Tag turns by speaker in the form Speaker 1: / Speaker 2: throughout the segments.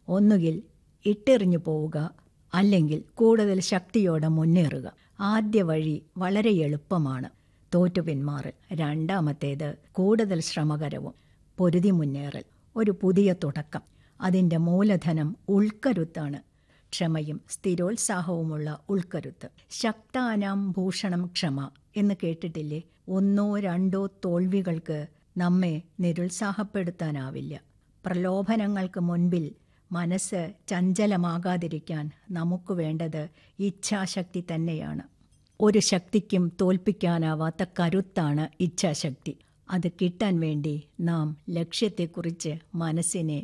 Speaker 1: ഒന്നുകിൽ ഇട്ടെറിഞ്ഞു പോവുക അല്ലെങ്കിൽ കൂടുതൽ ശക്തിയോടെ മുന്നേറുക ആദ്യ വഴി വളരെ എളുപ്പമാണ് തോറ്റു പിന്മാറൽ രണ്ടാമത്തേത് കൂടുതൽ ശ്രമകരവും പൊരുതി മുന്നേറൽ ഒരു പുതിയ തുടക്കം അതിൻ്റെ മൂലധനം ഉൾക്കരുത്താണ് ക്ഷമയും സ്ഥിരോത്സാഹവുമുള്ള ഉൾക്കരുത്ത് ശക്താനാം ഭൂഷണം ക്ഷമ എന്ന് കേട്ടിട്ടില്ലേ ഒന്നോ രണ്ടോ തോൽവികൾക്ക് നമ്മെ നിരുത്സാഹപ്പെടുത്താനാവില്ല പ്രലോഭനങ്ങൾക്ക് മുൻപിൽ മനസ്സ് ചഞ്ചലമാകാതിരിക്കാൻ നമുക്ക് വേണ്ടത് ഇച്ഛാശക്തി തന്നെയാണ് ഒരു ശക്തിക്കും തോൽപ്പിക്കാനാവാത്ത കരുത്താണ് ഇച്ഛാശക്തി അത് കിട്ടാൻ വേണ്ടി നാം ലക്ഷ്യത്തെക്കുറിച്ച് മനസ്സിനെ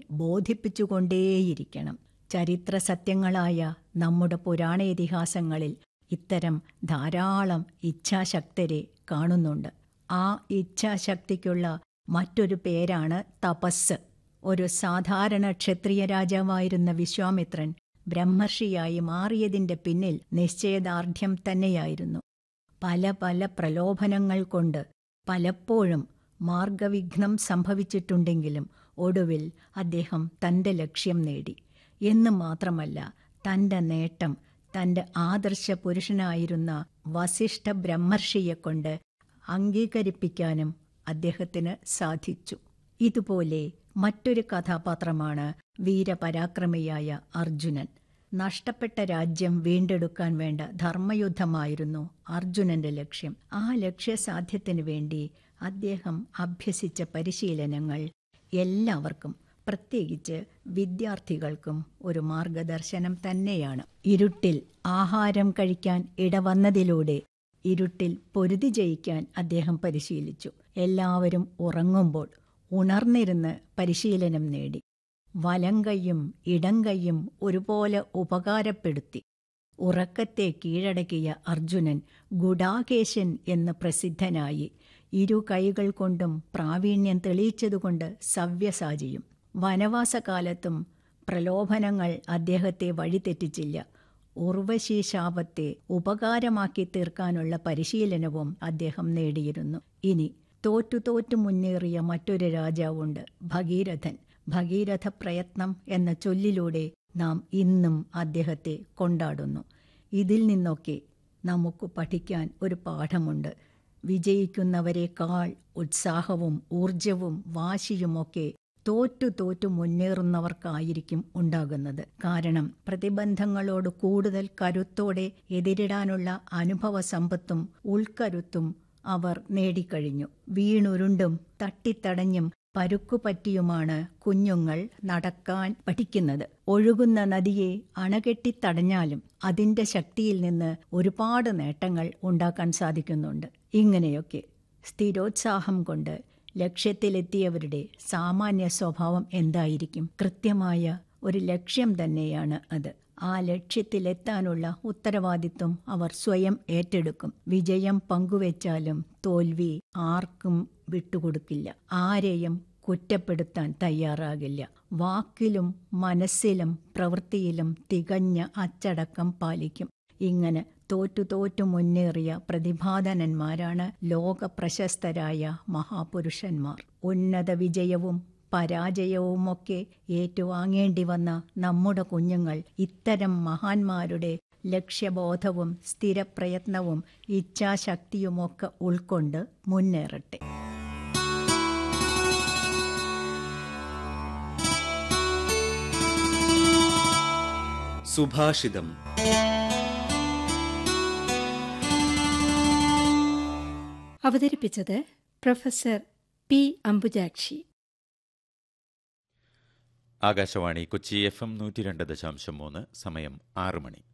Speaker 1: ബോധിപ്പിച്ചുകൊണ്ടേയിരിക്കണം ചരിത്ര സത്യങ്ങളായ നമ്മുടെ പുരാണ ഇതിഹാസങ്ങളിൽ ഇത്തരം ധാരാളം ഇച്ഛാശക്തരെ കാണുന്നുണ്ട് ആ ഇച്ഛാശക്തിക്കുള്ള മറ്റൊരു പേരാണ് തപസ് ഒരു സാധാരണ ക്ഷത്രിയ രാജാവായിരുന്ന വിശ്വാമിത്രൻ ബ്രഹ്മർഷിയായി മാറിയതിന്റെ പിന്നിൽ നിശ്ചയദാർഢ്യം തന്നെയായിരുന്നു പല പല പ്രലോഭനങ്ങൾ കൊണ്ട് പലപ്പോഴും മാർഗവിഘ്നം സംഭവിച്ചിട്ടുണ്ടെങ്കിലും ഒടുവിൽ അദ്ദേഹം തന്റെ ലക്ഷ്യം നേടി എന്ന് മാത്രമല്ല തന്റെ നേട്ടം തന്റെ ആദർശ പുരുഷനായിരുന്ന വസിഷ്ഠ ബ്രഹ്മർഷിയെക്കൊണ്ട് അംഗീകരിപ്പിക്കാനും അദ്ദേഹത്തിന് സാധിച്ചു ഇതുപോലെ മറ്റൊരു കഥാപാത്രമാണ് വീരപരാക്രമിയായ അർജുനൻ നഷ്ടപ്പെട്ട രാജ്യം വീണ്ടെടുക്കാൻ വേണ്ട ധർമ്മയുദ്ധമായിരുന്നു അർജുനന്റെ ലക്ഷ്യം ആ ലക്ഷ്യസാധ്യത്തിനു വേണ്ടി അദ്ദേഹം അഭ്യസിച്ച പരിശീലനങ്ങൾ എല്ലാവർക്കും പ്രത്യേകിച്ച് വിദ്യാർത്ഥികൾക്കും ഒരു മാർഗദർശനം തന്നെയാണ് ഇരുട്ടിൽ ആഹാരം കഴിക്കാൻ ഇടവന്നതിലൂടെ ഇരുട്ടിൽ പൊരുതി ജയിക്കാൻ അദ്ദേഹം പരിശീലിച്ചു എല്ലാവരും ഉറങ്ങുമ്പോൾ ഉണർന്നിരുന്ന് പരിശീലനം നേടി വലങ്കയ്യും ഇടങ്കയ്യും ഒരുപോലെ ഉപകാരപ്പെടുത്തി ഉറക്കത്തെ കീഴടക്കിയ അർജുനൻ ഗുഡാകേശൻ എന്ന് പ്രസിദ്ധനായി ഇരു കൈകൾ കൊണ്ടും പ്രാവീണ്യം തെളിയിച്ചതുകൊണ്ട് സവ്യസാചിയും വനവാസകാലത്തും പ്രലോഭനങ്ങൾ അദ്ദേഹത്തെ വഴിതെറ്റിച്ചില്ല ഉർവശി ശാപത്തെ ഉപകാരമാക്കി തീർക്കാനുള്ള പരിശീലനവും അദ്ദേഹം നേടിയിരുന്നു ഇനി തോറ്റു തോറ്റു മുന്നേറിയ മറ്റൊരു രാജാവുണ്ട് ഭഗീരഥൻ ഭഗീരഥ പ്രയത്നം എന്ന ചൊല്ലിലൂടെ നാം ഇന്നും അദ്ദേഹത്തെ കൊണ്ടാടുന്നു ഇതിൽ നിന്നൊക്കെ നമുക്ക് പഠിക്കാൻ ഒരു പാഠമുണ്ട് വിജയിക്കുന്നവരെക്കാൾ ഉത്സാഹവും ഊർജവും വാശിയുമൊക്കെ തോറ്റു തോറ്റു മുന്നേറുന്നവർക്കായിരിക്കും ഉണ്ടാകുന്നത് കാരണം പ്രതിബന്ധങ്ങളോട് കൂടുതൽ കരുത്തോടെ എതിരിടാനുള്ള അനുഭവ സമ്പത്തും ഉൾക്കരുത്തും അവർ നേടിക്കഴിഞ്ഞു വീണുരുണ്ടും തട്ടിത്തടഞ്ഞും പരുക്കുപറ്റിയുമാണ് കുഞ്ഞുങ്ങൾ നടക്കാൻ പഠിക്കുന്നത് ഒഴുകുന്ന നദിയെ അണകെട്ടിത്തടഞ്ഞാലും അതിന്റെ ശക്തിയിൽ നിന്ന് ഒരുപാട് നേട്ടങ്ങൾ ഉണ്ടാക്കാൻ സാധിക്കുന്നുണ്ട് ഇങ്ങനെയൊക്കെ സ്ഥിരോത്സാഹം കൊണ്ട് ലക്ഷ്യത്തിലെത്തിയവരുടെ സാമാന്യ സ്വഭാവം എന്തായിരിക്കും കൃത്യമായ ഒരു ലക്ഷ്യം തന്നെയാണ് അത് ആ ലക്ഷ്യത്തിലെത്താനുള്ള ഉത്തരവാദിത്വം അവർ സ്വയം ഏറ്റെടുക്കും വിജയം പങ്കുവെച്ചാലും തോൽവി ആർക്കും വിട്ടുകൊടുക്കില്ല ആരെയും കുറ്റപ്പെടുത്താൻ തയ്യാറാകില്ല വാക്കിലും മനസ്സിലും പ്രവൃത്തിയിലും തികഞ്ഞ അച്ചടക്കം പാലിക്കും ഇങ്ങനെ തോറ്റു തോറ്റു മുന്നേറിയ പ്രതിഭാധനന്മാരാണ് ലോക പ്രശസ്തരായ മഹാപുരുഷന്മാർ ഉന്നത വിജയവും പരാജയവുമൊക്കെ ഏറ്റുവാങ്ങേണ്ടി വന്ന നമ്മുടെ കുഞ്ഞുങ്ങൾ ഇത്തരം മഹാന്മാരുടെ ലക്ഷ്യബോധവും സ്ഥിരപ്രയത്നവും ഇച്ഛാശക്തിയുമൊക്കെ ഉൾക്കൊണ്ട് മുന്നേറട്ടെ
Speaker 2: സുഭാഷിതം
Speaker 3: അവതരിപ്പിച്ചത് professor P Ambujakshi
Speaker 4: Akashvani Kochi F M നൂറ്റി രണ്ട് ദശാംശം മൂന്ന് സമയം ആറ് മണി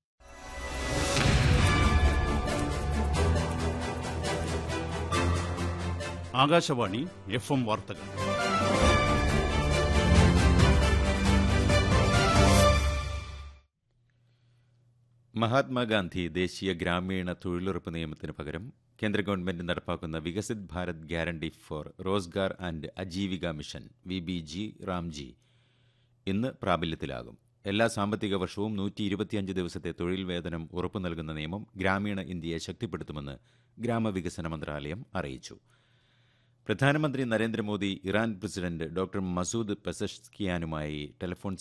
Speaker 5: ആകാശവാണി എഫ് എം വാർത്തകൾ
Speaker 4: മഹാത്മാഗാന്ധി ദേശീയ ഗ്രാമീണ തൊഴിലുറപ്പ് നിയമത്തിന് പകരം കേന്ദ്ര ഗവൺമെന്റ് നടപ്പാക്കുന്ന Viksit Bharat guarantee for Rozgar and Ajeevika mission V B G Ramji ഇന്ന് പ്രാബല്യത്തിലാകും എല്ലാ സാമ്പത്തിക വർഷവും നൂറ്റി ഇരുപത്തിയഞ്ച് ദിവസത്തെ തൊഴിൽ വേതനം ഉറപ്പു നൽകുന്ന നിയമം ഗ്രാമീണ ഇന്ത്യയെ ശക്തിപ്പെടുത്തുമെന്ന് ഗ്രാമവികസന മന്ത്രാലയം അറിയിച്ചു പ്രധാനമന്ത്രി Narendra Modi Iran president doctor Masoud പെസഷ്കിയാനുമായി ടെലിഫോൺ